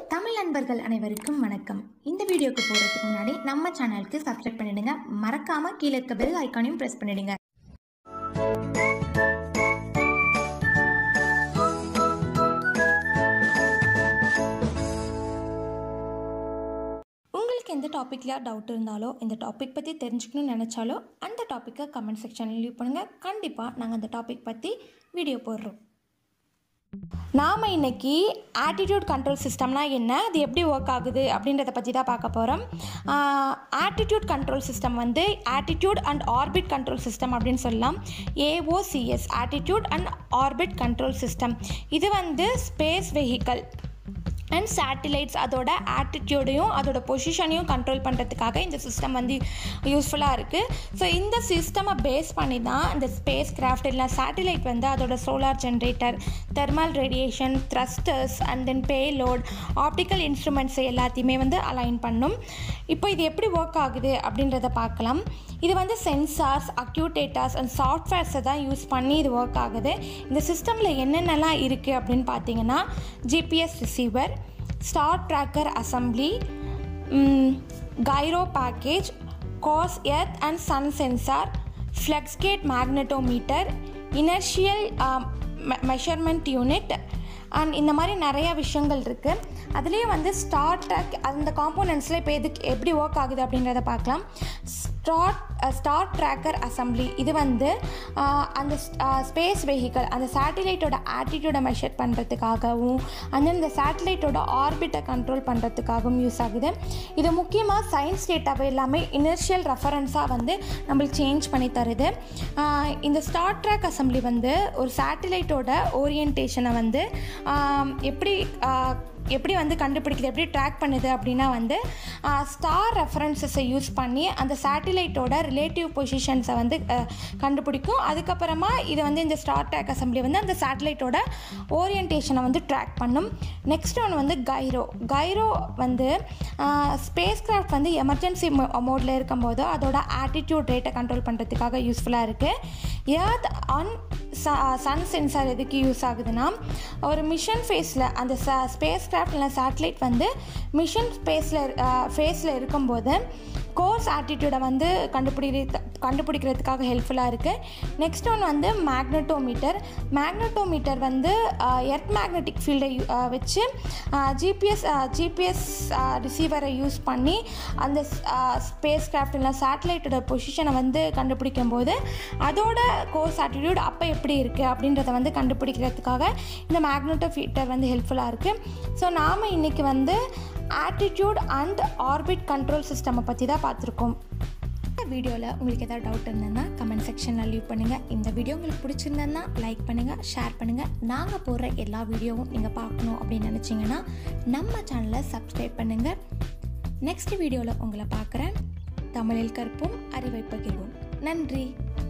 தமிழ் நண்பர்கள் அனைவருக்கும் வணக்கம் இந்த வீடியோக்கு போகிறதுக்கு முன்னாடி நம்ம சேனலுக்கு சப்ஸ்கிரைப் பண்ணிடுங்க மறக்காம கீழே இருக்க பெல் ஐக்கானையும் ப்ரெஸ் பண்ணிடுங்க உங்களுக்கு எந்த டாப்பிக்கில் டவுட் இருந்தாலோ இந்த டாபிக் பற்றி தெரிஞ்சுக்கணும்னு நினச்சாலோ அந்த டாப்பிக்கை கமெண்ட் செக்ஷனில் லீவ் பண்ணுங்கள் கண்டிப்பாக நாங்கள் அந்த டாபிக் பற்றி வீடியோ போடுறோம் நாம் இன்னைக்கு ஆட்டிடியூட் கண்ட்ரோல் சிஸ்டம்னா என்ன அது எப்படி ஒர்க் ஆகுது அப்படின்றத பற்றி தான் பார்க்க போகிறோம் ஆட்டிடியூட் கண்ட்ரோல் சிஸ்டம் வந்து attitude and orbit control system அப்படின்னு சொல்லலாம் AOCS attitude and orbit control system இது வந்து ஸ்பேஸ் வெஹிக்கல் அண்ட் சேட்டிலைட்ஸ் அதோட ஆட்டிடியூடையும் அதோட பொசிஷனையும் கண்ட்ரோல் பண்ணுறதுக்காக இந்த சிஸ்டம் வந்து யூஸ்ஃபுல்லாக இருக்குது ஸோ இந்த சிஸ்டமை பேஸ் பண்ணி தான் இந்த ஸ்பேஸ் கிராஃப்ட் இல்லை சேட்டிலைட் வந்து அதோட solar generator thermal radiation thrusters and then payload optical instruments எல்லாத்தையுமே வந்து அலைன் பண்ணும் இப்போ இது எப்படி ஒர்க் ஆகுது அப்படின்றத பார்க்கலாம் இது வந்து சென்சார்ஸ் அக்யூட்டேட்டர்ஸ் அண்ட் சாஃப்ட்வேர்ஸை தான் யூஸ் பண்ணி இது ஒர்க் ஆகுது இந்த சிஸ்டமில் என்னென்னலாம் இருக்குது அப்படின்னு பார்த்தீங்கன்னா GPS receiver star tracker assembly gyro package coarse earth and sun sensor fluxgate magnetometer inertial measurement unit and இந்த மாதிரி நிறையா விஷயங்கள் இருக்குது அதுலேயே வந்து ஸ்டார் ட்ராக் அந்த காம்போனன்ட்ஸில் இப்போ எதுக்கு எப்படி ஒர்க் ஆகுது அப்படின்றத பார்க்கலாம் ஸ்டார் ஸ்டார் ட்ராக்கர் அசம்பிளி இது வந்து ஆஹ், அந்த ஸ்பேஸ் வெஹிக்கல் அந்த சேட்டிலைட்டோட ஆட்டிடியூடை மெஷர் பண்ணுறதுக்காகவும் அந்த இந்த சேட்டிலைட்டோட ஆர்பிட்டை கண்ட்ரோல் பண்ணுறதுக்காகவும் யூஸ் ஆகுது இது முக்கியமாக சயின்ஸ் டேட்டாவை எல்லாமே இனர்ஷியல் ரெஃபரன்ஸாக வந்து நம்மளுக்கு சேஞ்ச் பண்ணி தருது ஆஹ், இந்த ஸ்டார் ட்ராக் அசம்பிளி வந்து ஒரு சேட்டிலைட்டோட ஓரியன்டேஷனை வந்து ஆஹ், எப்படி ஆஹ், எப்படி வந்து கண்டுபிடிக்குது எப்படி ட்ராக் பண்ணுது அப்படின்னா வந்து ஸ்டார் ரெஃபரன்சஸை யூஸ் பண்ணி அந்த சேட்டிலைட்டோட ரிலேட்டிவ் பொசிஷன்ஸை வந்து அஹ், கண்டுபிடிக்கும் அதுக்கப்புறமா இது வந்து இந்த ஸ்டார் ட்ராக் அசம்பிளி வந்து அந்த சேட்டிலைட்டோட ஓரியன்டேஷனை வந்து ட்ராக் பண்ணும் நெக்ஸ்ட் ஒன்று வந்து கைரோ கைரோ வந்து ஸ்பேஸ் கிராஃப்ட் வந்து எமர்ஜென்சி மோடில் இருக்கும்போது அதோட ஆட்டிடியூட் ரேட்டை கண்ட்ரோல் பண்ணுறதுக்காக யூஸ்ஃபுல்லாக இருக்குது ஏர்த் ஆன் சன் சென்சார் எதுக்கு யூஸ் ஆகுதுன்னா ஒரு மிஷன் ஃபேஸில் அந்த ஸ்பேஸ் கிராஃப்ட் இல்லை சேட்டலைட் வந்து மிஷன் ஸ்பேஸில் ஃபேஸில் இருக்கும்போது கோர்ஸ் ஆட்டிடியூடை வந்து கண்டுபிடிக்கிறது கண்டுபிடிக்கிறதுக்காக ஹெல்ப்ஃபுல்லாக இருக்குது நெக்ஸ்ட் ஒன் வந்து மேக்னட்டோமீட்டர் மேக்னட்டோமீட்டர் வந்து எர்த் மேக்னெட்டிக் ஃபீல்டை வச்சு ஜிபிஎஸ் ஜிபிஎஸ் ரிசீவரை யூஸ் பண்ணி அந்த ஸ்பேஸ் கிராஃப்ட் இல்லை சேட்டலைட்டோட பொசிஷனை வந்து கண்டுபிடிக்கும் போது அதோட கோர்ஸ் ஆட்டிடியூட் அப்போ எப்படி இருக்குது அப்படின்றத வந்து கண்டுபிடிக்கிறதுக்காக இந்த மேக்னட்டோமீட்டர் வந்து ஹெல்ப்ஃபுல்லாக இருக்குது ஸோ நாம் இன்றைக்கி வந்து ஆட்டிடியூட் அண்ட் ஆர்பிட் கண்ட்ரோல் சிஸ்டமை பற்றி தான் பார்த்துருக்கோம் இந்த வீடியோவில் உங்களுக்கு ஏதாவது டவுட் இருந்ததுன்னா கமெண்ட் செக்ஷனில் லீவ் பண்ணுங்கள் இந்த வீடியோ உங்களுக்கு பிடிச்சிருந்ததுன்னா லைக் பண்ணுங்கள் ஷேர் பண்ணுங்கள் நாங்கள் போடுற எல்லா வீடியோவும் நீங்கள் பார்க்கணும் அப்படின்னு நினச்சிங்கன்னா நம்ம சேனலை சப்ஸ்கிரைப் பண்ணுங்கள் நெக்ஸ்ட் வீடியோவில் உங்களை பார்க்குறேன் தமிழில் கற்போம் அறிவை பகிர்வோம் நன்றி